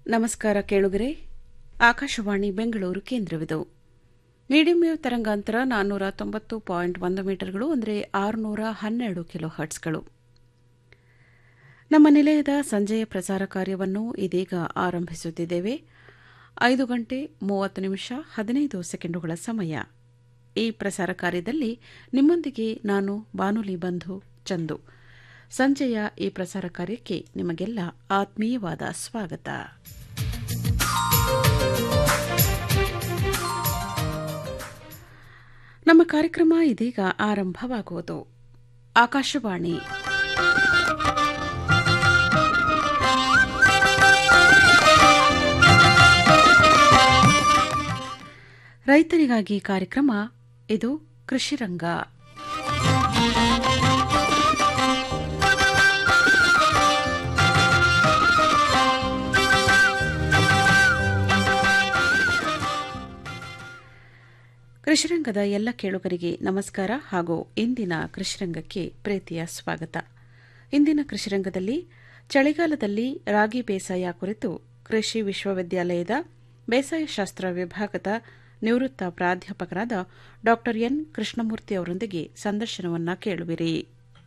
ನಮಸ್ಕಾರ ಕೇಳುಗರೆ ಆಕಾಶವಾಣಿ ಬೆಂಗಳೂರು ಕೇಂದ್ರವಿದು ಮೀಡಿಯಂ ವೇವ್ ತರಂಗಾಂತರ ನಾನ್ನೂರ ತೊಂಬತ್ತು ಪಾಯಿಂಟ್ ಒಂದು ಮೀಟರ್ಗಳು ಅಂದರೆ ಆರುನೂರ ಹನ್ನೆರಡು ಕಿಲೋ ಹರ್ಟ್ಸ್ಗಳು ನಮ್ಮ ನಿಲಯದ ಸಂಜೆಯ ಪ್ರಸಾರ ಕಾರ್ಯವನ್ನು ಇದೀಗ ಆರಂಭಿಸುತ್ತಿದ್ದೇವೆ ಐದು ಗಂಟೆ ಮೂವತ್ತು ನಿಮಿಷ ಹದಿನೈದು ಸೆಕೆಂಡುಗಳ ಸಮಯ ಈ ಪ್ರಸಾರ ಕಾರ್ಯದಲ್ಲಿ ನಿಮ್ಮೊಂದಿಗೆ ನಾನು ಬಾನುಲಿ ಬಂಧು ಚಂದು ಸಂಜೆಯ ಈ ಪ್ರಸಾರ ಕಾರ್ಯಕ್ಕೆ ನಿಮಗೆಲ್ಲ ಆತ್ಮೀಯವಾದ ಸ್ವಾಗತ ನಮ್ಮ ಕಾರ್ಯಕ್ರಮ ಇದೀಗ ಆರಂಭವಾಗುವುದು ಆಕಾಶವಾಣಿ ರೈತರಿಗಾಗಿ ಕಾರ್ಯಕ್ರಮ ಇದು ಕೃಷಿರಂಗ ಕೃಷಿರಂಗದ ಎಲ್ಲ ಕೇಳುಗರಿಗೆ ನಮಸ್ಕಾರ ಹಾಗೂ ಇಂದಿನ ಕೃಷಿರಂಗಕ್ಕೆ ಪ್ರೀತಿಯ ಸ್ವಾಗತ ಇಂದಿನ ಕೃಷಿರಂಗದಲ್ಲಿ ಚಳಿಗಾಲದಲ್ಲಿ ರಾಗಿ ಬೇಸಾಯ ಕುರಿತು ಕೃಷಿ ವಿಶ್ವವಿದ್ಯಾಲಯದ ಬೇಸಾಯ ಶಾಸ್ತ್ರ ವಿಭಾಗದ ನಿವೃತ್ತ ಪ್ರಾಧ್ಯಾಪಕರಾದ ಡಾ ಎನ್ ಕೃಷ್ಣಮೂರ್ತಿ ಅವರೊಂದಿಗೆ ಸಂದರ್ಶನವನ್ನ ಕೇಳುವಿರಿ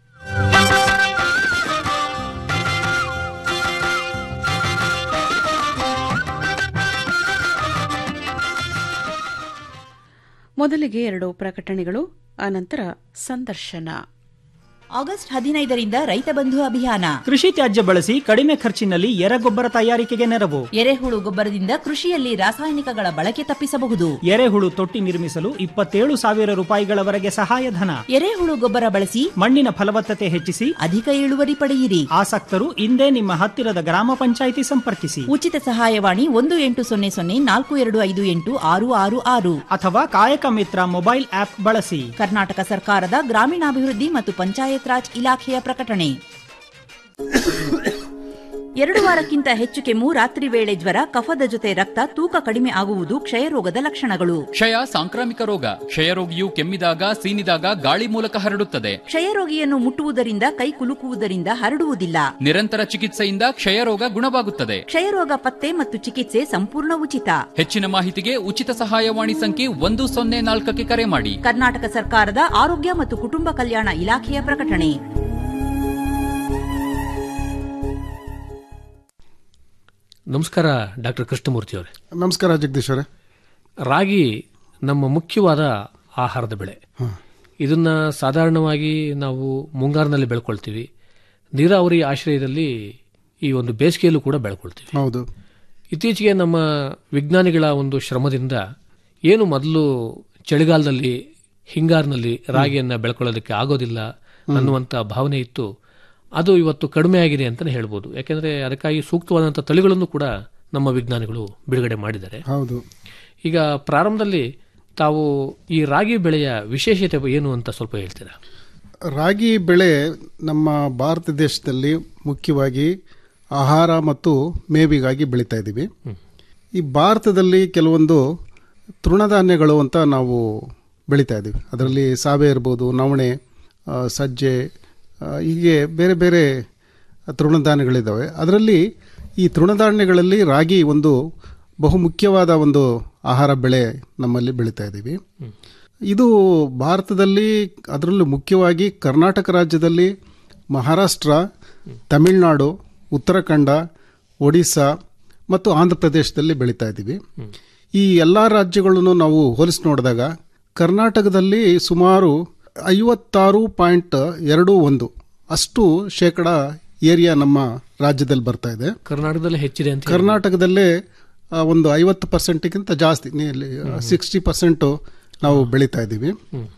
ಮೊದಲಿಗೆ ಎರಡು ಪ್ರಕಟಣೆಗಳು ಆನಂತರ ಸಂದರ್ಶನ ಆಗಸ್ಟ್ ಹದಿನೈದರಿಂದ ರೈತ ಬಂಧು ಅಭಿಯಾನ ಕೃಷಿ ತ್ಯಾಜ್ಯ ಬಳಸಿ ಕಡಿಮೆ ಖರ್ಚಿನಲ್ಲಿ ಎರೆಗೊಬ್ಬರ ತಯಾರಿಕೆಗೆ ನೆರವು ಎರೆಹುಳು ಗೊಬ್ಬರದಿಂದ ಕೃಷಿಯಲ್ಲಿ ರಾಸಾಯನಿಕಗಳ ಬಳಕೆ ತಪ್ಪಿಸಬಹುದು ಎರೆಹುಳು ತೊಟ್ಟಿ ನಿರ್ಮಿಸಲು ಇಪ್ಪತ್ತೇಳು ಸಾವಿರ ರೂಪಾಯಿಗಳವರೆಗೆ ಸಹಾಯಧನ ಎರೆಹುಳು ಗೊಬ್ಬರ ಬಳಸಿ ಮಣ್ಣಿನ ಫಲವತ್ತತೆ ಹೆಚ್ಚಿಸಿ ಅಧಿಕ ಇಳುವರಿ ಪಡೆಯಿರಿ ಆಸಕ್ತರು ಇಂದೇ ನಿಮ್ಮ ಹತ್ತಿರದ ಗ್ರಾಮ ಪಂಚಾಯಿತಿ ಸಂಪರ್ಕಿಸಿ ಉಚಿತ ಸಹಾಯವಾಣಿ ಒಂದು ಎಂಟು ಸೊನ್ನೆ ಸೊನ್ನೆ ನಾಲ್ಕು ಎರಡು ಐದು ಎಂಟು ಆರು ಆರು ಆರು ಅಥವಾ ಕಾಯಕ ಮಿತ್ರ ಮೊಬೈಲ್ ಆಪ್ ಬಳಸಿ ಕರ್ನಾಟಕ ಸರ್ಕಾರದ ಗ್ರಾಮೀಣಾಭಿವೃದ್ಧಿ ಮತ್ತು ಪಂಚಾಯತ್ ರಾಜ್ ಇಲಾಖೆಯ ಪ್ರಕಟಣೆ ಎರಡು ವಾರಕ್ಕಿಂತ ಹೆಚ್ಚು ಕೆಮ್ಮು ರಾತ್ರಿ ವೇಳೆ ಜ್ವರ ಕಫದ ಜೊತೆ ರಕ್ತ ತೂಕ ಕಡಿಮೆ ಆಗುವುದು ಕ್ಷಯರೋಗದ ಲಕ್ಷಣಗಳು ಕ್ಷಯ ಸಾಂಕ್ರಾಮಿಕ ರೋಗ ಕ್ಷಯರೋಗಿಯು ಕೆಮ್ಮಿದಾಗ ಸೀನಿದಾಗ ಗಾಳಿ ಮೂಲಕ ಹರಡುತ್ತದೆ ಕ್ಷಯರೋಗಿಯನ್ನು ಮುಟ್ಟುವುದರಿಂದ ಕೈ ಕುಲುಕುವುದರಿಂದ ಹರಡುವುದಿಲ್ಲ ನಿರಂತರ ಚಿಕಿತ್ಸೆಯಿಂದ ಕ್ಷಯರೋಗ ಗುಣವಾಗುತ್ತದೆ ಕ್ಷಯರೋಗ ಪತ್ತೆ ಮತ್ತು ಚಿಕಿತ್ಸೆ ಸಂಪೂರ್ಣ ಉಚಿತ ಹೆಚ್ಚಿನ ಮಾಹಿತಿಗೆ ಉಚಿತ ಸಹಾಯವಾಣಿ ಸಂಖ್ಯೆ ಒಂದು ಸೊನ್ನೆ ನಾಲ್ಕಕ್ಕೆ ಕರೆ ಮಾಡಿ ಕರ್ನಾಟಕ ಸರ್ಕಾರದ ಆರೋಗ್ಯ ಮತ್ತು ಕುಟುಂಬ ಕಲ್ಯಾಣ ಇಲಾಖೆಯ ಪ್ರಕಟಣೆ ನಮಸ್ಕಾರ ಡಾಕ್ಟರ್ ಕೃಷ್ಣಮೂರ್ತಿ ಅವರೇ ನಮಸ್ಕಾರ ಜಗದೀಶ್ ಅವರೇ ರಾಗಿ ನಮ್ಮ ಮುಖ್ಯವಾದ ಆಹಾರದ ಬೆಳೆ ಇದನ್ನ ಸಾಧಾರಣವಾಗಿ ನಾವು ಮುಂಗಾರಿನಲ್ಲಿ ಬೆಳ್ಕೊಳ್ತೀವಿ ನೀರಾವರಿ ಆಶ್ರಯದಲ್ಲಿ ಈ ಒಂದು ಬೇಸಿಗೆಯಲ್ಲೂ ಕೂಡ ಬೆಳ್ಕೊಳ್ತೀವಿ ಹೌದು ಇತ್ತೀಚೆಗೆ ನಮ್ಮ ವಿಜ್ಞಾನಿಗಳ ಒಂದು ಶ್ರಮದಿಂದ ಏನು ಮೊದಲು ಚಳಿಗಾಲದಲ್ಲಿ ಹಿಂಗಾರಿನಲ್ಲಿ ರಾಗಿಯನ್ನ ಬೆಳ್ಕೊಳ್ಳೋದಕ್ಕೆ ಆಗೋದಿಲ್ಲ ಅನ್ನುವಂಥ ಭಾವನೆ ಇತ್ತು ಅದು ಇವತ್ತು ಕಡಿಮೆ ಆಗಿದೆ ಅಂತಲೇ ಹೇಳ್ಬೋದು ಯಾಕೆಂದ್ರೆ ಅದಕ್ಕಾಗಿ ಸೂಕ್ತವಾದಂಥ ತಳಿಗಳನ್ನು ಕೂಡ ನಮ್ಮ ವಿಜ್ಞಾನಿಗಳು ಬಿಡುಗಡೆ ಮಾಡಿದ್ದಾರೆ ಹೌದು ಈಗ ಪ್ರಾರಂಭದಲ್ಲಿ ತಾವು ಈ ರಾಗಿ ಬೆಳೆಯ ವಿಶೇಷತೆ ಏನು ಅಂತ ಸ್ವಲ್ಪ ಹೇಳ್ತೀರಾ ರಾಗಿ ಬೆಳೆ ನಮ್ಮ ಭಾರತ ದೇಶದಲ್ಲಿ ಮುಖ್ಯವಾಗಿ ಆಹಾರ ಮತ್ತು ಮೇವಿಗಾಗಿ ಬೆಳೀತಾ ಇದ್ದೀವಿ ಈ ಭಾರತದಲ್ಲಿ ಕೆಲವೊಂದು ತೃಣಧಾನ್ಯಗಳು ಅಂತ ನಾವು ಬೆಳೀತಾ ಇದ್ದೀವಿ ಅದರಲ್ಲಿ ಸಾವೆ ಇರ್ಬೋದು ನವಣೆ ಆ, ಸಜ್ಜೆ ಆ, ಹೀಗೆ ಬೇರೆ ಬೇರೆ ತೃಣಧಾನ್ಯಗಳಿದ್ದಾವೆ ಅದರಲ್ಲಿ ಈ ತೃಣಧಾನ್ಯಗಳಲ್ಲಿ ರಾಗಿ ಒಂದು ಬಹು ಮುಖ್ಯವಾದ ಒಂದು ಆಹಾರ ಬೆಳೆ ನಮ್ಮಲ್ಲಿ ಬೆಳೀತಾ ಇದ್ದೀವಿ ಇದು ಭಾರತದಲ್ಲಿ ಅದರಲ್ಲೂ ಮುಖ್ಯವಾಗಿ ಕರ್ನಾಟಕ ರಾಜ್ಯದಲ್ಲಿ ಮಹಾರಾಷ್ಟ್ರ ತಮಿಳುನಾಡು ಉತ್ತರಾಖಂಡ ಒಡಿಸ್ಸಾ ಮತ್ತು ಆಂಧ್ರ ಪ್ರದೇಶದಲ್ಲಿ ಬೆಳೀತಾ ಇದ್ದೀವಿ ಈ ಎಲ್ಲ ರಾಜ್ಯಗಳನ್ನು ನಾವು ಹೋಲಿಸಿ ನೋಡಿದಾಗ ಕರ್ನಾಟಕದಲ್ಲಿ ಸುಮಾರು ಐವತ್ತಾರು ಪಾಯಿಂಟ್ ಎರಡು ಒಂದು ಅಷ್ಟು ಶೇಕಡ ಏರಿಯಾ ನಮ್ಮ ರಾಜ್ಯದಲ್ಲಿ ಬರ್ತಾ ಇದೆ ಕರ್ನಾಟಕದಲ್ಲಿ ಹೆಚ್ಚಿದೆ ಅಂತ ಹೇಳಿ. ಕರ್ನಾಟಕದಲ್ಲೇ ಆ, ಒಂದು ಐವತ್ತು ಪರ್ಸೆಂಟ್ಗಿಂತ ಜಾಸ್ತಿ ಸಿಕ್ಸ್ಟಿ ಪರ್ಸೆಂಟು ನಾವು ಬೆಳೀತಾ ಇದ್ದೀವಿ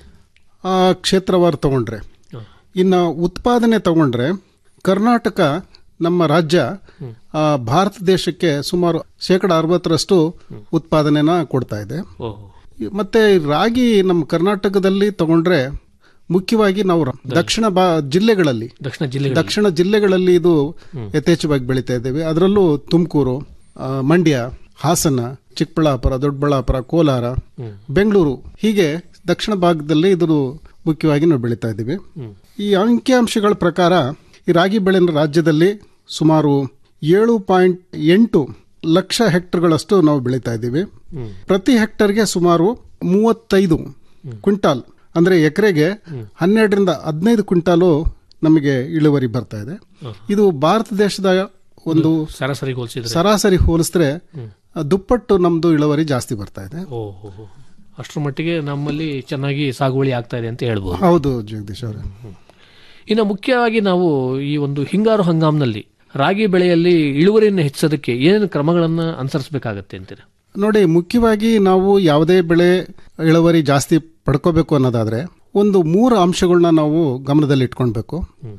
ಆ ಕ್ಷೇತ್ರವಾರು ತಗೊಂಡ್ರೆ ಇನ್ನು ಉತ್ಪಾದನೆ ತಗೊಂಡ್ರೆ ಕರ್ನಾಟಕ ನಮ್ಮ ರಾಜ್ಯ ಆ, ಭಾರತ ದೇಶಕ್ಕೆ ಸುಮಾರು ಶೇಕಡ ಅರವತ್ತರಷ್ಟು ಉತ್ಪಾದನೆನ ಕೊಡ್ತಾ ಇದೆ ಓಹೋ ಮತ್ತೆ ರಾಗಿ ನಮ್ಮ ಕರ್ನಾಟಕದಲ್ಲಿ ತಗೊಂಡ್ರೆ ಮುಖ್ಯವಾಗಿ ನಾವು ದಕ್ಷಿಣ ಬಾ ಜಿಲ್ಲೆಗಳಲ್ಲಿ ದಕ್ಷಿಣ ಜಿಲ್ಲೆ ದಕ್ಷಿಣ ಜಿಲ್ಲೆಗಳಲ್ಲಿ ಇದು ಯಥೇಚ್ಛವಾಗಿ ಬೆಳೀತಾ ಇದ್ದೇವೆ ಅದರಲ್ಲೂ ತುಮಕೂರು ಆ, ಮಂಡ್ಯ ಹಾಸನ ಚಿಕ್ಕಬಳ್ಳಾಪುರ ದೊಡ್ಡಬಳ್ಳಾಪುರ ಕೋಲಾರ ಬೆಂಗಳೂರು ಹೀಗೆ ದಕ್ಷಿಣ ಭಾಗದಲ್ಲಿ ಇದು ಮುಖ್ಯವಾಗಿ ನಾವು ಬೆಳೀತಾ ಇದ್ದೀವಿ ಈ ಅಂಕಿಅಂಶಗಳ ಪ್ರಕಾರ ಈ ರಾಗಿ ಬೆಳೆ ರಾಜ್ಯದಲ್ಲಿ ಸುಮಾರು ಏಳು ಪಾಯಿಂಟ್ ಎಂಟು ಲಕ್ಷ ಹೆಕ್ಟರ್ಗಳಷ್ಟು ನಾವು ಬೆಳೀತಾ ಇದ್ದೀವಿ ಪ್ರತಿ ಹೆಕ್ಟರ್ಗೆ ಸುಮಾರು ಮೂವತ್ತೈದು ಕ್ವಿಂಟಾಲ್ ಅಂದ್ರೆ ಎಕರೆಗೆ ಹನ್ನೆರಡರಿಂದ ಹದಿನೈದು ಕ್ವಿಂಟಾಲು ನಮಗೆ ಇಳುವರಿ ಬರ್ತಾ ಇದೆ ಇದು ಭಾರತ ದೇಶದ ಒಂದು ಸರಾಸರಿ ಹೋಲಿಸಿದ್ರೆ ಸರಾಸರಿ ಹೋಲಿಸಿದ್ರೆ ದುಪ್ಪಟ್ಟು ನಮ್ದು ಇಳುವರಿ ಜಾಸ್ತಿ ಬರ್ತಾ ಇದೆ ಓ ಹೋ, ಹೋ. ಅಷ್ಟರ ಮಟ್ಟಿಗೆ ನಮ್ಮಲ್ಲಿ ಚೆನ್ನಾಗಿ ಸಾಗುವಳಿ ಆಗ್ತಾ ಇದೆ ಅಂತ ಹೇಳ್ಬೋದು ಹೌದು ಜಗದೀಶ್ ಅವರೇ ಇನ್ನು ಮುಖ್ಯವಾಗಿ ನಾವು ಈ ಒಂದು ಹಿಂಗಾರು ಹಂಗಾಮ್ನಲ್ಲಿ ರಾಗಿ ಬೆಳೆಯಲ್ಲಿ ಇಳುವರಿಯನ್ನು ಹೆಚ್ಚಿಸೋದಕ್ಕೆ ಏನೇನು ಕ್ರಮಗಳನ್ನು ಅನುಸರಿಸಬೇಕಾಗತ್ತೆ ಅಂತೀರಾ ನೋಡಿ ಮುಖ್ಯವಾಗಿ ನಾವು ಯಾವುದೇ ಬೆಳೆ ಇಳುವರಿ ಜಾಸ್ತಿ ಪಡ್ಕೋಬೇಕು ಅನ್ನೋದಾದ್ರೆ ಒಂದು ಮೂರು ಅಂಶಗಳನ್ನ ನಾವು ಗಮನದಲ್ಲಿ ಇಟ್ಕೊಳ್ಬೇಕು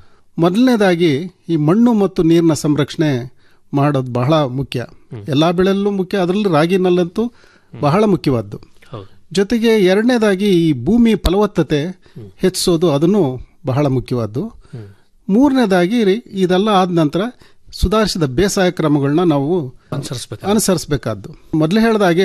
ಮೊದಲನೇದಾಗಿ ಈ ಮಣ್ಣು ಮತ್ತು ನೀರಿನ ಸಂರಕ್ಷಣೆ ಮಾಡೋದು ಬಹಳ ಮುಖ್ಯ ಎಲ್ಲಾ ಬೆಳೆಯಲ್ಲೂ ಮುಖ್ಯ ಅದರಲ್ಲಿ ರಾಗಿನಲ್ಲಂತೂ ಬಹಳ ಮುಖ್ಯವಾದ್ದು ಹೌದು ಜೊತೆಗೆ ಎರಡನೇದಾಗಿ ಈ ಭೂಮಿ ಫಲವತ್ತತೆ ಹೆಚ್ಚಿಸೋದು ಅದನ್ನು ಬಹಳ ಮುಖ್ಯವಾದ್ದು ಮೂರನೇದಾಗಿ ರೀ- ಇದೆಲ್ಲ ಆದ ನಂತರ ಸುಧಾರಿಸಿದ ಬೇಸಾಯ ಕ್ರಮಗಳನ್ನ ನಾವು ಅನುಸರಿಸಬೇಕು ಅನುಸರಿಸಬೇಕಾದ್ದು ಮೊದಲೇ ಹೇಳಿದಾಗೆ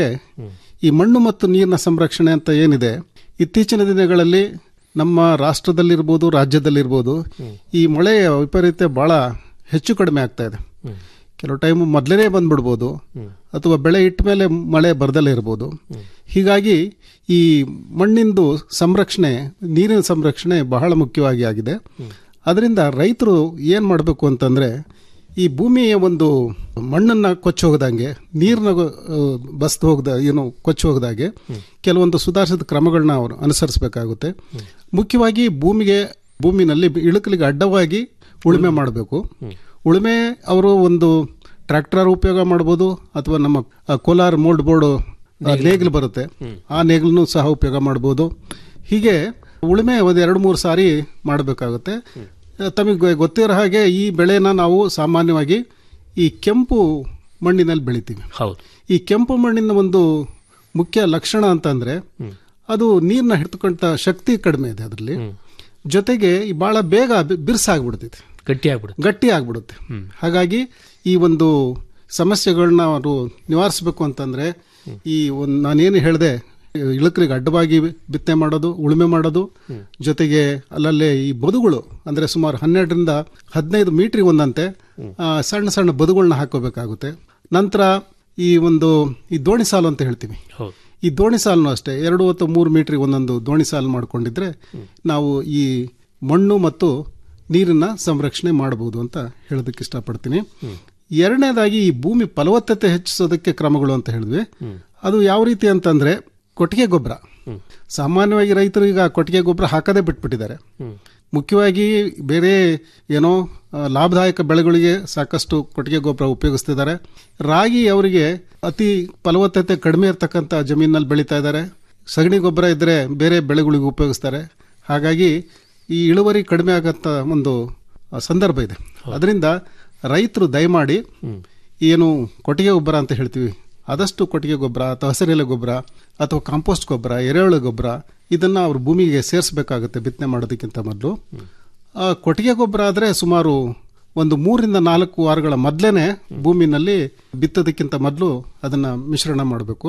ಈ ಮಣ್ಣು ಮತ್ತು ನೀರಿನ ಸಂರಕ್ಷಣೆ ಅಂತ ಏನಿದೆ ಇತ್ತೀಚಿನ ದಿನಗಳಲ್ಲಿ ನಮ್ಮ ರಾಷ್ಟ್ರದಲ್ಲಿರ್ಬೋದು ರಾಜ್ಯದಲ್ಲಿರ್ಬೋದು ಈ ಮಳೆಯ ವೈಪರೀತ್ಯ ಬಹಳ ಹೆಚ್ಚು ಕಡಿಮೆ ಆಗ್ತಾ ಇದೆ ಕೆಲವು ಟೈಮ್ ಮೊದಲೇ ಬಂದ್ಬಿಡ್ಬೋದು ಅಥವಾ ಬೆಳೆ ಇಟ್ಟ ಮೇಲೆ ಮಳೆ ಬರ್ದಲೇ ಇರ್ಬೋದು ಹೀಗಾಗಿ ಈ ಮಣ್ಣಿಂದು ಸಂರಕ್ಷಣೆ ನೀರಿನ ಸಂರಕ್ಷಣೆ ಬಹಳ ಮುಖ್ಯವಾಗಿ ಆಗಿದೆ ಅದರಿಂದ ರೈತರು ಏನು ಮಾಡಬೇಕು ಅಂತಂದ್ರೆ ಈ ಭೂಮಿಯ ಒಂದು ಮಣ್ಣನ್ನ ಕೊಚ್ಚಿ ಹೋಗದಂಗೆ ನೀರನ್ನ ಬಸ್ದು ಹೋಗದ ಏನು ಕೊಚ್ಚಿ ಹೋಗದಾಗೆ ಕೆಲವೊಂದು ಸುಧಾರಿಸಿದ ಕ್ರಮಗಳನ್ನ ಅವರು ಅನುಸರಿಸಬೇಕಾಗುತ್ತೆ ಮುಖ್ಯವಾಗಿ ಭೂಮಿಗೆ ಭೂಮಿನಲ್ಲಿ ಇಳುಕಲಿಗೆ ಅಡ್ಡವಾಗಿ ಉಳುಮೆ ಮಾಡಬೇಕು ಉಳುಮೆ ಅವರು ಒಂದು ಟ್ರ್ಯಾಕ್ಟರ್ ಉಪಯೋಗ ಮಾಡ್ಬೋದು ಅಥವಾ ನಮ್ಮ ಆ, ಕೋಲಾರ ಮೋಲ್ಡ್ ಬೋರ್ಡ್ ನೇಗಿಲು ಬರುತ್ತೆ ಆ ನೇಗಿಲನ್ನು ಸಹ ಉಪಯೋಗ ಮಾಡ್ಬೋದು ಹೀಗೆ ಉಳುಮೆ ಒಂದು ಎರಡು ಮೂರು ಸಾರಿ ಮಾಡಬೇಕಾಗುತ್ತೆ ತಮಗೆ ಗೊತ್ತಿರೋ ಹಾಗೆ ಈ ಬೆಳೆನ ನಾವು ಸಾಮಾನ್ಯವಾಗಿ ಈ ಕೆಂಪು ಮಣ್ಣಿನಲ್ಲಿ ಬೆಳಿತೀವಿ ಹೌದು ಈ ಕೆಂಪು ಮಣ್ಣಿನ ಒಂದು ಮುಖ್ಯ ಲಕ್ಷಣ ಅಂತಂದ್ರೆ ಅದು ನೀರನ್ನ ಹಿಡ್ತಕ್ಕಂಥ ಶಕ್ತಿ ಕಡಿಮೆ ಇದೆ ಅದರಲ್ಲಿ ಜೊತೆಗೆ ಈ ಬಹಳ ಬೇಗ ಬಿ- ಬಿರ್ಸಾಗ್ಬಿಡ್ತೈತೆ ಗಟ್ಟಿ ಆಗ್ಬಿಡುತ್ತೆ ಗಟ್ಟಿ ಆಗ್ಬಿಡುತ್ತೆ ಹಾಗಾಗಿ ಈ ಒಂದು ಸಮಸ್ಯೆಗಳನ್ನ ಅವರು ನಿವಾರಿಸಬೇಕು ಅಂತಂದ್ರೆ ಈ ಒಂದು ನಾನೇನು ಹೇಳಿದೆ ಇಳಕರಿಗೆ ಅಡ್ಡವಾಗಿ ಬಿತ್ತನೆ ಮಾಡೋದು ಉಳುಮೆ ಮಾಡೋದು ಜೊತೆಗೆ ಅಲ್ಲಲ್ಲೇ ಈ ಬದುಗಳು ಅಂದ್ರೆ ಸುಮಾರು ಹನ್ನೆರಡರಿಂದ ಹದಿನೈದು ಮೀಟ್ರಿಗೆ ಒಂದಂತೆ ಆ, ಸಣ್ಣ ಸಣ್ಣ ಬದುಗಳನ್ನ ಹಾಕೋಬೇಕಾಗುತ್ತೆ ನಂತರ ಈ ಒಂದು ಈ ದೋಣಿ ಸಾಲು ಅಂತ ಹೇಳ್ತೀವಿ ಹೌದು ಈ ದೋಣಿ ಸಾಲನ್ನು ಅಷ್ಟೇ ಎರಡು ಅಥವಾ ಮೂರು ಮೀಟ್ರಿಗೆ ಒಂದೊಂದು ದೋಣಿ ಸಾಲು ಮಾಡ್ಕೊಂಡಿದ್ರೆ ನಾವು ಈ ಮಣ್ಣು ಮತ್ತು ನೀರನ್ನ ಸಂರಕ್ಷಣೆ ಮಾಡಬಹುದು ಅಂತ ಹೇಳೋದಕ್ಕೆ ಇಷ್ಟಪಡ್ತೀನಿ ಎರಡನೇದಾಗಿ ಈ ಭೂಮಿ ಫಲವತ್ತತೆ ಹೆಚ್ಚಿಸೋದಕ್ಕೆ ಕ್ರಮಗಳು ಅಂತ ಹೇಳಿದ್ವಿ ಅದು ಯಾವ ರೀತಿ ಅಂತಂದ್ರೆ ಕೊಟ್ಟಿಗೆ ಗೊಬ್ಬರ ಸಾಮಾನ್ಯವಾಗಿ ರೈತರು ಈಗ ಕೊಟ್ಟಿಗೆ ಗೊಬ್ಬರ ಹಾಕದೇ ಬಿಟ್ಬಿಟ್ಟಿದ್ದಾರೆ ಮುಖ್ಯವಾಗಿ ಬೇರೆ ಏನೋ ಆ, ಲಾಭದಾಯಕ ಬೆಳೆಗಳಿಗೆ ಸಾಕಷ್ಟು ಕೊಟ್ಟಿಗೆ ಗೊಬ್ಬರ ಉಪಯೋಗಿಸ್ತಿದ್ದಾರೆ ರಾಗಿ ಅವರಿಗೆ ಅತಿ ಫಲವತ್ತತೆ ಕಡಿಮೆ ಇರತಕ್ಕಂಥ ಜಮೀನಲ್ಲಿ ಬೆಳೀತಾ ಇದ್ದಾರೆ ಸಗಣಿ ಗೊಬ್ಬರ ಇದ್ರೆ ಬೇರೆ ಬೆಳೆಗಳಿಗೆ ಉಪಯೋಗಿಸ್ತಾರೆ ಹಾಗಾಗಿ ಈ ಇಳುವರಿ ಕಡಿಮೆ ಆಗಂತ ಒಂದು ಆ, ಸಂದರ್ಭ ಇದೆ ಅದರಿಂದ ರೈತರು ದಯಮಾಡಿ ಏನು ಕೊಟ್ಟಿಗೆ ಗೊಬ್ಬರ ಅಂತ ಹೇಳ್ತೀವಿ ಆದಷ್ಟು ಕೊಟ್ಟಿಗೆ ಗೊಬ್ಬರ ಅಥವಾ ಹಸಿರೆಲೆ ಗೊಬ್ಬರ ಅಥವಾ ಕಾಂಪೋಸ್ಟ್ ಗೊಬ್ಬರ ಎರೆಹುಳು ಗೊಬ್ಬರ ಇದನ್ನ ಅವ್ರ ಭೂಮಿಗೆ ಸೇರಿಸಬೇಕಾಗುತ್ತೆ ಬಿತ್ತನೆ ಮಾಡೋದಕ್ಕಿಂತ ಮೊದಲು ಆ, ಕೊಟ್ಟಿಗೆ ಗೊಬ್ಬರ ಆದರೆ ಸುಮಾರು ಒಂದು ಮೂರಿಂದ ನಾಲ್ಕು ವಾರಗಳ ಮೊದಲೇನೆ ಭೂಮಿನಲ್ಲಿ ಬಿತ್ತೋದಕ್ಕಿಂತ ಮೊದಲು ಅದನ್ನ ಮಿಶ್ರಣ ಮಾಡಬೇಕು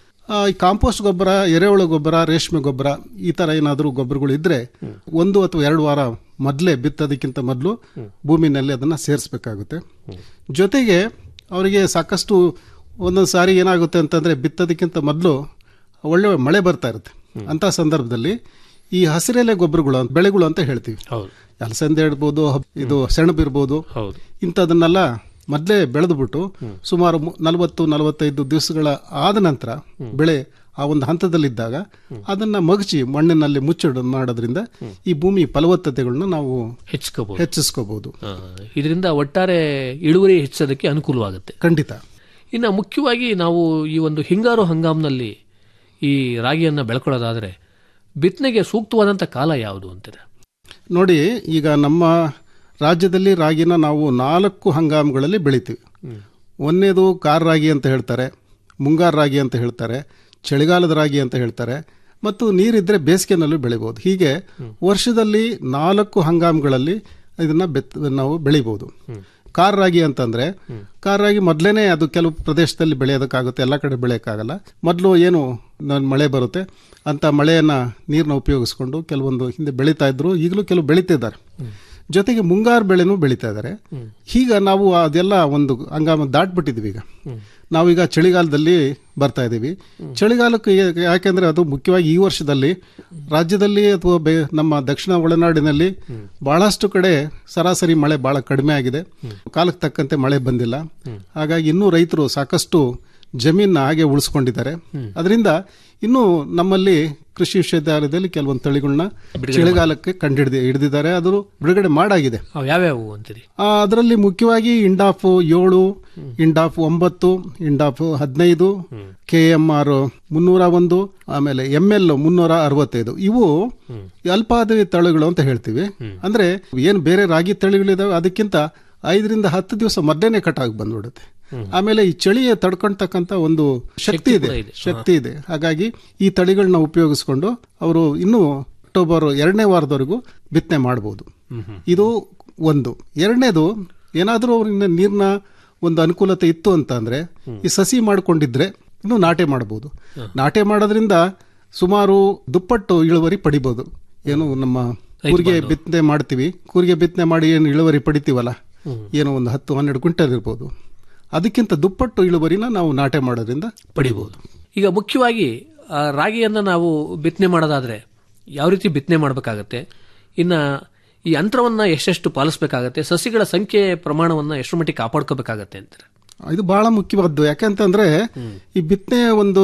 ಈ ಕಾಂಪೋಸ್ಟ್ ಗೊಬ್ಬರ ಎರೆಹುಳು ಗೊಬ್ಬರ ರೇಷ್ಮೆ ಗೊಬ್ಬರ ಈ ತರ ಏನಾದರೂ ಗೊಬ್ಬರಗಳು ಇದ್ರೆ ಒಂದು ಅಥವಾ ಎರಡು ವಾರ ಮೊದಲೇ ಬಿತ್ತೋದಕ್ಕಿಂತ ಮೊದಲು ಭೂಮಿನಲ್ಲಿ ಅದನ್ನ ಸೇರಿಸಬೇಕಾಗುತ್ತೆ ಜೊತೆಗೆ ಅವರಿಗೆ ಸಾಕಷ್ಟು ಒಂದೊಂದು ಸಾರಿ ಏನಾಗುತ್ತೆ ಅಂತಂದ್ರೆ ಬಿತ್ತೋದಕ್ಕಿಂತ ಮೊದಲು ಒಳ್ಳೆ ಮಳೆ ಬರ್ತಾ ಇರುತ್ತೆ ಅಂತ ಸಂದರ್ಭದಲ್ಲಿ ಈ ಹಸಿರೆಲೆ ಗೊಬ್ಬರಗಳು ಅಂತ- ಬೆಳೆಗಳು ಅಂತ ಹೇಳ್ತೀವಿ ಹೌದು ಅಲಸಂದೆ ಇರ್ಬೋದು ಹಬ್- ಇದು ಸೆಣಬು ಇರ್ಬೋದು ಹೌದು ಇಂಥದನ್ನೆಲ್ಲ ಮೊದಲೇ ಬೆಳೆದುಬಿಟ್ಟು ಸುಮಾರು ಮು- ನಲವತ್ತು ನಲವತ್ತೈದು ದಿವಸಗಳ ಆದ ನಂತರ ಬೆಳೆ ಆ ಒಂದು ಹಂತದಲ್ಲಿದ್ದಾಗ ಅದನ್ನ ಮಗಚಿ ಮಣ್ಣಿನಲ್ಲಿ ಮುಚ್ಚಿಡ ಮಾಡೋದ್ರಿಂದ ಈ ಭೂಮಿ ಫಲವತ್ತತೆಗಳನ್ನ ನಾವು ಹೆಚ್ಚಿಸ್ಕೋಬಹುದು ಹೆಚ್ಚಿಸ್ಕೋಬಹುದು ಇದರಿಂದ ಒಟ್ಟಾರೆ ಇಳುವರಿ ಹೆಚ್ಚಿಸೋದಕ್ಕೆ ಅನುಕೂಲವಾಗುತ್ತೆ ಖಂಡಿತ ಇನ್ನು ಮುಖ್ಯವಾಗಿ ನಾವು ಈ ಒಂದು ಹಿಂಗಾರು ಹಂಗಾಮ್ನಲ್ಲಿ ಈ ರಾಗಿಯನ್ನು ಬೆಳ್ಕೊಳ್ಳೋದಾದ್ರೆ ಬಿತ್ತನೆಗೆ ಸೂಕ್ತವಾದಂಥ ಕಾಲ ಯಾವುದು ಅಂತೀರ ನೋಡಿ ಈಗ ನಮ್ಮ ರಾಜ್ಯದಲ್ಲಿ ರಾಗಿನ ನಾವು ನಾಲ್ಕು ಹಂಗಾಮಗಳಲ್ಲಿ ಬೆಳಿತೀವಿ ಒಂದನೇದು ಕಾರ್ ರಾಗಿ ಅಂತ ಹೇಳ್ತಾರೆ ಮುಂಗಾರು ರಾಗಿ ಅಂತ ಹೇಳ್ತಾರೆ ಚಳಿಗಾಲದ ರಾಗಿ ಅಂತ ಹೇಳ್ತಾರೆ ಮತ್ತು ನೀರಿದ್ರೆ ಬೇಸಿಗೆನಲ್ಲೂ ಬೆಳಿಬಹುದು ಹೀಗೆ ವರ್ಷದಲ್ಲಿ ನಾಲ್ಕು ಹಂಗಾಮಗಳಲ್ಲಿ ಇದನ್ನ ಬೆತ್ ನಾವು ಬೆಳಿಬಹುದು ಕಾರ್ ರಾಗಿ ಅಂತಂದ್ರೆ ಕಾರ್ ರಾಗಿ ಮೊದಲೇನೆ ಅದು ಕೆಲವು ಪ್ರದೇಶದಲ್ಲಿ ಬೆಳೆಯೋದಕ್ಕಾಗುತ್ತೆ ಎಲ್ಲ ಕಡೆ ಬೆಳೆಯೋಕ್ಕಾಗಲ್ಲ ಮೊದಲು ಏನು ನ- ಮಳೆ ಬರುತ್ತೆ ಅಂತ ಮಳೆಯನ್ನ ನೀರನ್ನ ಉಪಯೋಗಿಸ್ಕೊಂಡು ಕೆಲವೊಂದು ಹಿಂದೆ ಬೆಳೀತಾ ಇದ್ರು ಈಗಲೂ ಕೆಲವು ಬೆಳೀತಿದ್ದಾರೆ ಜೊತೆಗೆ ಮುಂಗಾರು ಬೆಳೆನೂ ಬೆಳೀತಾ ಇದ್ದಾರೆ ಈಗ ನಾವು ಅದೆಲ್ಲ ಒಂದು ಹಂಗಾಮ ದಾಟ್ಬಿಟ್ಟಿದ್ವಿ ಈಗ ನಾವೀಗ ಚಳಿಗಾಲದಲ್ಲಿ ಬರ್ತಾ ಇದ್ದೀವಿ ಚಳಿಗಾಲಕ್ಕೆ ಯಾ- ಯಾಕೆಂದ್ರೆ ಅದು ಮುಖ್ಯವಾಗಿ ಈ ವರ್ಷದಲ್ಲಿ ರಾಜ್ಯದಲ್ಲಿ ಅಥವಾ ಬೆ- ನಮ್ಮ ದಕ್ಷಿಣ ಒಳನಾಡಿನಲ್ಲಿ ಬಹಳಷ್ಟು ಕಡೆ ಸರಾಸರಿ ಮಳೆ ಬಹಳ ಕಡಿಮೆ ಆಗಿದೆ ಕಾಲಕ್ಕೆ ತಕ್ಕಂತೆ ಮಳೆ ಬಂದಿಲ್ಲ ಹಾಗಾಗಿ ಇನ್ನೂ ರೈತರು ಸಾಕಷ್ಟು ಜಮೀನ ಹಾಗೆ ಉಳಿಸ್ಕೊಂಡಿದ್ದಾರೆ ಅದರಿಂದ ಇನ್ನು ನಮ್ಮಲ್ಲಿ ಕೃಷಿ ವಿಶ್ವವಿದ್ಯಾಲಯದಲ್ಲಿ ಕೆಲವೊಂದು ತಳಿಗಳನ್ನ ಚಳಿಗಾಲಕ್ಕೆ ಕಂಡುಹಿಡಿದು ಹಿಡಿದಿದ್ದಾರೆ ಅದು ಬಿಡುಗಡೆ ಮಾಡಾಗಿದೆ ಅವು ಯಾವ್ಯಾವು ಅಂತೀರಿ ಅದರಲ್ಲಿ ಮುಖ್ಯವಾಗಿ ಇಂಡಾಫ್ ಏಳು ಇಂಡಾಫ್ ಒಂಬತ್ತು ಇಂಡಾಫ್ ಹದಿನೈದು ಕೆ ಎಂ ಆರ್ ಮುನ್ನೂರ ಒಂದು ಆಮೇಲೆ ಎಂ ಎಲ್ ಮುನ್ನೂರ ಅರವತ್ತೈದು ಇವು ಅಲ್ಪಾವಧಿ ತಳಿಗಳು ಅಂತ ಹೇಳ್ತೀವಿ ಅಂದ್ರೆ ಏನು ಬೇರೆ ರಾಗಿ ತಳಿಗಳಿದಾವೆ ಅದಕ್ಕಿಂತ ಐದರಿಂದ ಹತ್ತು ದಿವಸ ಮೊದಲೇನೆ ಕಟಾಗಿ ಬಂದ್ಬಿಡುತ್ತೆ ಆಮೇಲೆ ಈ ಚಳಿಯ ತಡ್ಕೊಳ್ತಕ್ಕಂತ ಒಂದು ಶಕ್ತಿ ಇದೆ ಶಕ್ತಿ ಇದೆ ಹಾಗಾಗಿ ಈ ತಳಿಗಳನ್ನ ಉಪಯೋಗಿಸ್ಕೊಂಡು ಅವರು ಇನ್ನು ಅಕ್ಟೋಬರ್ ಎರಡನೇ ವಾರದವರೆಗೂ ಬಿತ್ತನೆ ಮಾಡಬಹುದು ಇದು ಒಂದು ಎರಡನೇದು ಏನಾದರೂ ಅವ್ರಿಂದ ನೀರಿನ ಒಂದು ಅನುಕೂಲತೆ ಇತ್ತು ಅಂತ ಅಂದ್ರೆ ಈ ಸಸಿ ಮಾಡ್ಕೊಂಡಿದ್ರೆ ಇನ್ನು ನಾಟೆ ಮಾಡಬಹುದು ನಾಟೆ ಮಾಡೋದ್ರಿಂದ ಸುಮಾರು ದುಪ್ಪಟ್ಟು ಇಳುವರಿ ಪಡಿಬಹುದು ಏನು ನಮ್ಮ ಕೂರಿಗೆ ಬಿತ್ತನೆ ಮಾಡ್ತೀವಿ ಕೂರಿಗೆ ಬಿತ್ತನೆ ಮಾಡಿ ಏನು ಇಳುವರಿ ಪಡಿತೀವಲ್ಲ ಏನೋ ಒಂದು ಹತ್ತು ಹನ್ನೆರಡು ಕ್ವಿಂಟಲ್ ಇರ್ಬೋದು ಅದಕ್ಕಿಂತ ದುಪ್ಪಟ್ಟು ಇಳುವರಿನ ನಾವು ನಾಟೆ ಮಾಡೋದ್ರಿಂದ ಪಡಿಬಹುದು ಈಗ ಮುಖ್ಯವಾಗಿ ಆ, ರಾಗಿಯನ್ನ ನಾವು ಬಿತ್ತನೆ ಮಾಡೋದಾದ್ರೆ ಯಾವ ರೀತಿ ಬಿತ್ತನೆ ಮಾಡಬೇಕಾಗತ್ತೆ ಇನ್ನ ಈ ಯಂತ್ರವನ್ನ ಎಷ್ಟೆಷ್ಟು ಪಾಲಿಸಬೇಕಾಗತ್ತೆ ಸಸಿಗಳ ಸಂಖ್ಯೆ ಪ್ರಮಾಣವನ್ನ ಎಷ್ಟು ಮಟ್ಟಿಗೆ ಕಾಪಾಡ್ಕೋಬೇಕಾಗತ್ತೆ ಅಂತಾರೆ ಇದು ಬಹಳ ಮುಖ್ಯವಾದ್ದು ಯಾಕಂತಂದ್ರೆ ಈ ಬಿತ್ತನೆ ಒಂದು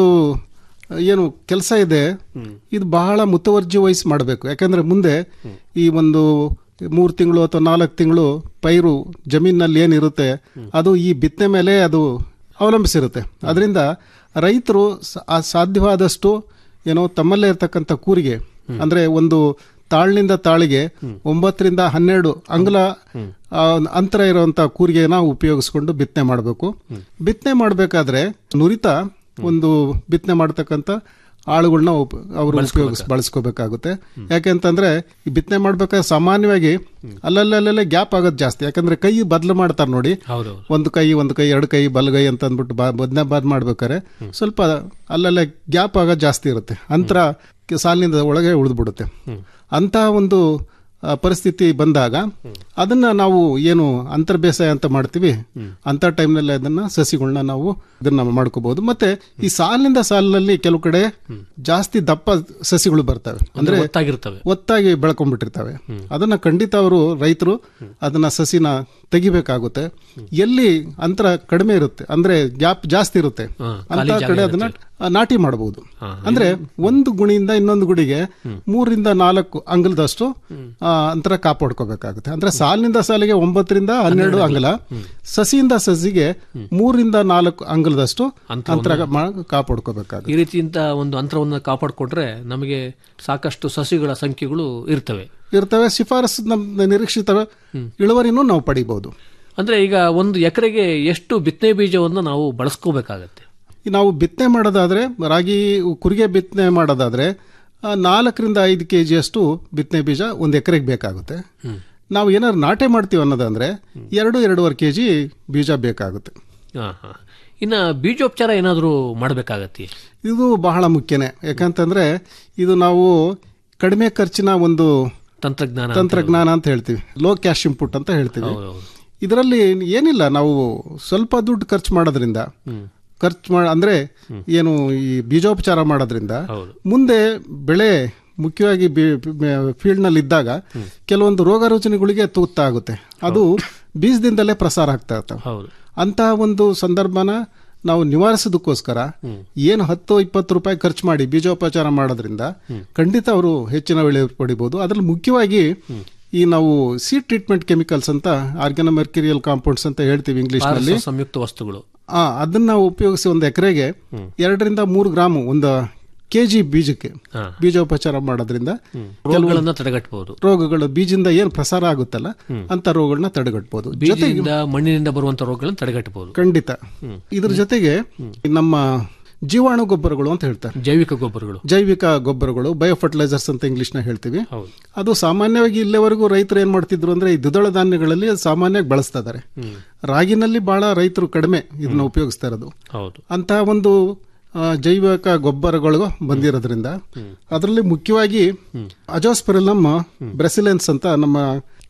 ಏನು ಕೆಲಸ ಇದೆ ಇದು ಬಹಳ ಮುತುವರ್ಜಿ ವಹಿಸಿ ಮಾಡಬೇಕು ಯಾಕಂದ್ರೆ ಮುಂದೆ ಈ ಒಂದು ಮೂರು ತಿಂಗಳು ಅಥವಾ ನಾಲ್ಕು ತಿಂಗಳು ಪೈರು ಜಮೀನಲ್ಲಿ ಏನಿರುತ್ತೆ ಅದು ಈ ಬಿತ್ತನೆ ಮೇಲೆ ಅದು ಅವಲಂಬಿಸಿರುತ್ತೆ ಅದರಿಂದ ರೈತರು ಸ- ಆ ಸಾಧ್ಯವಾದಷ್ಟು ಏನೋ ತಮ್ಮಲ್ಲೇ ಇರತಕ್ಕಂಥ ಕೂರಿಗೆ ಅಂದ್ರೆ ಒಂದು ತಾಳ್ನಿಂದ ತಾಳಿಗೆ ಒಂಬತ್ತರಿಂದ ಹನ್ನೆರಡು ಅಂಗುಲ ಆ, ಅಂತರ ಇರುವಂತ ಕೂರಿಗೆನ ಉಪಯೋಗಿಸ್ಕೊಂಡು ಬಿತ್ತನೆ ಮಾಡಬೇಕು ಬಿತ್ತನೆ ಮಾಡಬೇಕಾದ್ರೆ ನುರಿತ ಒಂದು ಬಿತ್ತನೆ ಮಾಡ್ತಕ್ಕಂಥ ಆಳುಗಳನ್ನ ಉಪ- ಅವರು ಉಪಯೋಗಿಸ್ ಬಳಸ್ಕೋಬೇಕಾಗುತ್ತೆ ಯಾಕೆಂತಂದ್ರೆ ಈ ಬಿತ್ತನೆ ಮಾಡ್ಬೇಕಾದ್ರೆ ಸಾಮಾನ್ಯವಾಗಿ ಅಲ್ಲಲ್ಲೇ ಗ್ಯಾಪ್ ಆಗೋದು ಜಾಸ್ತಿ ಯಾಕಂದ್ರೆ ಕೈ ಬದಲು ಮಾಡ್ತಾರೆ ನೋಡಿ ಹೌದು ಒಂದು ಕೈ ಒಂದು ಕೈ ಎರಡು ಕೈ ಬಲಗೈ ಅಂತ ಅಂದ್ಬಿಟ್ಟು ಬಾ ಬದನೆ ಬಾದ್ ಮಾಡ್ಬೇಕಾರೆ ಸ್ವಲ್ಪ ಅಲ್ಲಲ್ಲೇ ಗ್ಯಾಪ್ ಆಗೋದು ಜಾಸ್ತಿ ಇರುತ್ತೆ ಅಂತರ ಕೆ- ಸಾಲಿನಿಂದ ಒಳಗೆ ಉಳಿದ್ಬಿಡುತ್ತೆ ಅಂತ ಒಂದು ಆ, ಪರಿಸ್ಥಿತಿ ಬಂದಾಗ ಅದನ್ನ ನಾವು ಏನು ಅಂತರ್ ಬೇಸಾಯ ಅಂತ ಮಾಡ್ತೀವಿ ಅಂತ ಟೈಮ್ನಲ್ಲಿ ಅದನ್ನ ಸಸಿಗಳನ್ನ ನಾವು ಇದನ್ನ ಮಾಡ್ಕೋಬಹುದು ಮತ್ತೆ ಈ ಸಾಲಿನಿಂದ ಸಾಲಿನಲ್ಲಿ ಕೆಲವು ಕಡೆ ಜಾಸ್ತಿ ದಪ್ಪ ಸಸಿಗಳು ಬರ್ತವೆ ಅಂದ್ರೆ ಗೊತ್ತಾಗಿರ್ತವೆ ಒತ್ತಾಗಿ ಬೆಳ್ಕೊಂಡ್ಬಿಟ್ಟಿರ್ತವೆ ಅದನ್ನ ಖಂಡಿತ ಅವರು ರೈತರು ಅದನ್ನ ಸಸಿನ ತೆಗಿಬೇಕಾಗುತ್ತೆ ಎಲ್ಲಿ ಅಂತರ ಕಡಿಮೆ ಇರುತ್ತೆ ಅಂದ್ರೆ ಗ್ಯಾಪ್ ಜಾಸ್ತಿ ಇರುತ್ತೆ ಅಂತ ಕಡೆ ಅದನ್ನ ಆ, ನಾಟಿ ಮಾಡಬಹುದು ಅಂದ್ರೆ ಒಂದು ಗುಣಿಯಿಂದ ಇನ್ನೊಂದು ಗುಡಿಗೆ ಮೂರರಿಂದ ನಾಲ್ಕು ಅಂಗಲದಷ್ಟು ಆ, ಅಂತರ ಕಾಪಾಡ್ಕೋಬೇಕಾಗುತ್ತೆ ಅಂದ್ರೆ ಸಾಲಿನಿಂದ ಸಾಲಿಗೆ ಒಂಬತ್ತರಿಂದ ಹನ್ನೆರಡು ಅಂಗಲ ಸಸಿಯಿಂದ ಸಸಿಗೆ ಮೂರರಿಂದ ನಾಲ್ಕು ಅಂಗಲದಷ್ಟು ಅಂತರ ಮಾ- ಕಾಪಾಡ್ಕೋಬೇಕಾಗುತ್ತೆ ಈ ರೀತಿಯಿಂದ ಒಂದು ಅಂತರವನ್ನು ಕಾಪಾಡಿಕೊಂಡ್ರೆ ನಮಗೆ ಸಾಕಷ್ಟು ಸಸಿಗಳ ಸಂಖ್ಯೆಗಳು ಇರ್ತವೆ ಇರ್ತವೆ ಶಿಫಾರಸು ನಮ್ ನಿರೀಕ್ಷಿತ ಇಳುವರಿನೂ ನಾವು ಪಡಿಬಹುದು ಅಂದ್ರೆ ಈಗ ಒಂದು ಎಕರೆಗೆ ಎಷ್ಟು ಬಿತ್ತನೆ ಬೀಜವನ್ನು ನಾವು ಬಳಸ್ಕೋಬೇಕಾಗತ್ತೆ ಈ ನಾವು ಬಿತ್ತನೆ ಮಾಡೋದಾದ್ರೆ ರಾಗಿ ಕುರಿಗೆ ಬಿತ್ತನೆ ಮಾಡೋದಾದ್ರೆ ಆ, ನಾಲ್ಕರಿಂದ ಐದು ಕೆ ಜಿಯಷ್ಟು ಬಿತ್ತನೆ ಬೀಜ ಒಂದು ಎಕರೆಗೆ ಬೇಕಾಗುತ್ತೆ ನಾವು ಏನಾದ್ರು ನಾಟೆ ಮಾಡ್ತೀವಿ ಅನ್ನೋದಂದ್ರೆ ಎರಡು ಎರಡೂವರೆ ಕೆ ಜಿ ಬೀಜ ಬೇಕಾಗುತ್ತೆ ಹಾ ಹಾ ಇನ್ನ ಬೀಜೋಪಚಾರ ಏನಾದರೂ ಮಾಡಬೇಕಾಗತ್ತೆ ಇದು ಬಹಳ ಮುಖ್ಯನೇ ಯಾಕಂತಂದ್ರೆ ಇದು ನಾವು ಕಡಿಮೆ ಖರ್ಚಿನ ಒಂದು ತಂತ್ರಜ್ಞಾನ ತಂತ್ರಜ್ಞಾನ ಅಂತ ಹೇಳ್ತೀವಿ ಲೋ ಕ್ಯಾಶ್ ಇಂಪುಟ್ ಅಂತ ಹೇಳ್ತೀವಿ ಹೌದೌದು. ಇದರಲ್ಲಿ ಏನಿಲ್ಲ ನಾವು ಸ್ವಲ್ಪ ದುಡ್ಡು ಖರ್ಚು ಮಾಡೋದ್ರಿಂದ ಖರ್ಚು ಮಾಡ ಅಂದ್ರೆ ಏನು ಈ ಬೀಜೋಪಚಾರ ಮಾಡೋದ್ರಿಂದ ಹೌದು. ಮುಂದೆ ಬೆಳೆ ಮುಖ್ಯವಾಗಿ ಫೀಲ್ಡ್ ನಲ್ಲಿ ಇದ್ದಾಗ ಕೆಲವೊಂದು ರೋಗ ರುಜಿನಗಳಿಗೆ ತೂತ ಆಗುತ್ತೆ ಅದು ಬೀಜದಿಂದಲೇ ಪ್ರಸಾರ ಆಗ್ತಾ ಇರ್ತವೆ ಹೌದು ಅಂತ ಒಂದು ಸಂದರ್ಭನ ನಾವು ನಿವಾರಿಸೋದಕ್ಕೋಸ್ಕರ ಏನು ಹತ್ತು ಇಪ್ಪತ್ತು ರೂಪಾಯಿ ಖರ್ಚು ಮಾಡಿ ಬೀಜೋಪಚಾರ ಮಾಡೋದ್ರಿಂದ ಖಂಡಿತ ಅವರು ಹೆಚ್ಚಿನ ಇಳುವರಿ ಪಡಿಬಹುದು ಅದ್ರಲ್ಲಿ ಮುಖ್ಯವಾಗಿ ಈ ನಾವು ಸೀಡ್ ಟ್ರೀಟ್ಮೆಂಟ್ ಕೆಮಿಕಲ್ಸ್ ಅಂತ ಆರ್ಗ್ಯಾನೋಮೆರ್ಕಿರಿಯಲ್ ಕಾಂಪೌಂಡ್ಸ್ ಅಂತ ಹೇಳ್ತೀವಿ ಇಂಗ್ಲಿಷ್ ನಲ್ಲಿ ಪಾರಸ ಸಂಯುಕ್ತ ವಸ್ತುಗಳು ಆ, ಅದನ್ನ ಉಪಯೋಗಿಸಿ ಒಂದು ಎಕರೆಗೆ ಎರಡರಿಂದ ಮೂರು ಗ್ರಾಮ್ ಒಂದು ಕೆಜಿ ಬೀಜಕ್ಕೆ ಹಾ. ಬೀಜೋಪಚಾರ ಮಾಡೋದ್ರಿಂದ ರೋಗಗಳನ್ನ ತಡೆಗಟ್ಟಬಹುದು ರೋಗಗಳು ಬೀಜದಿಂದ ಏನು ಪ್ರಸಾರ ಆಗುತ್ತಲ್ಲ ಅಂತ ರೋಗಗಳನ್ನ ತಡೆಗಟ್ಟಬಹುದು ಬೀಜದಿಂದ ಮಣ್ಣಿನಿಂದ ಬರುವಂತ ರೋಗಗಳನ್ನು ತಡೆಗಟ್ಟಬಹುದು ಖಂಡಿತ ಇದ್ರ ಜೊತೆಗೆ ನಮ್ಮ ಜೀವಾಣು ಗೊಬ್ಬರಗಳು ಅಂತ ಹೇಳ್ತಾರೆ ಜೈವಿಕ ಗೊಬ್ಬರಗಳು ಜೈವಿಕ ಗೊಬ್ಬರಗಳು ಬಯೋ ಫರ್ಟಿಲೈಸರ್ಸ್ ಅಂತ ಇಂಗ್ಲಿಷ್ ನ ಹೇಳ್ತೀವಿ ಹೌದು ಅದು ಸಾಮಾನ್ಯವಾಗಿ ಇಲ್ಲಿವರೆಗೂ ರೈತರು ಏನ್ ಮಾಡ್ತಿದ್ರು ಅಂದ್ರೆ ಈ ದ್ವಿದಳ ಧಾನ್ಯಗಳಲ್ಲಿ ಸಾಮಾನ್ಯವಾಗಿ ಬಳಸ್ತಾ ಇದಾರೆ ರಾಗಿನಲ್ಲಿ ಬಹಳ ರೈತರು ಕಡಿಮೆ ಇದನ್ನ ಉಪಯೋಗಿಸ್ತಾ ಇರೋದು ಹೌದು ಅಂತ ಒಂದು ಆ, ಜೈವಿಕ ಗೊಬ್ಬರಗಳು ಬಂದಿರೋದ್ರಿಂದ ಅದರಲ್ಲಿ ಮುಖ್ಯವಾಗಿ ಅಜೋಸ್ಪೆರಲಮ್ ಬ್ರೆಸಿಲೆನ್ಸ್ ಅಂತ ನಮ್ಮ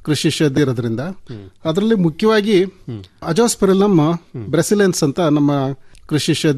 ಕೃಷಿ ಷದ್ ಇರೋದ್ರಿಂದ ಅದರಲ್ಲಿ ಮುಖ್ಯವಾಗಿ ಅಜೋಸ್ಪೆರಿಲಮ್ ಬ್ರೆಸಿಲೆನ್ಸ್ ಅಂತ ನಮ್ಮ ಕೃಷಿ ಷದ್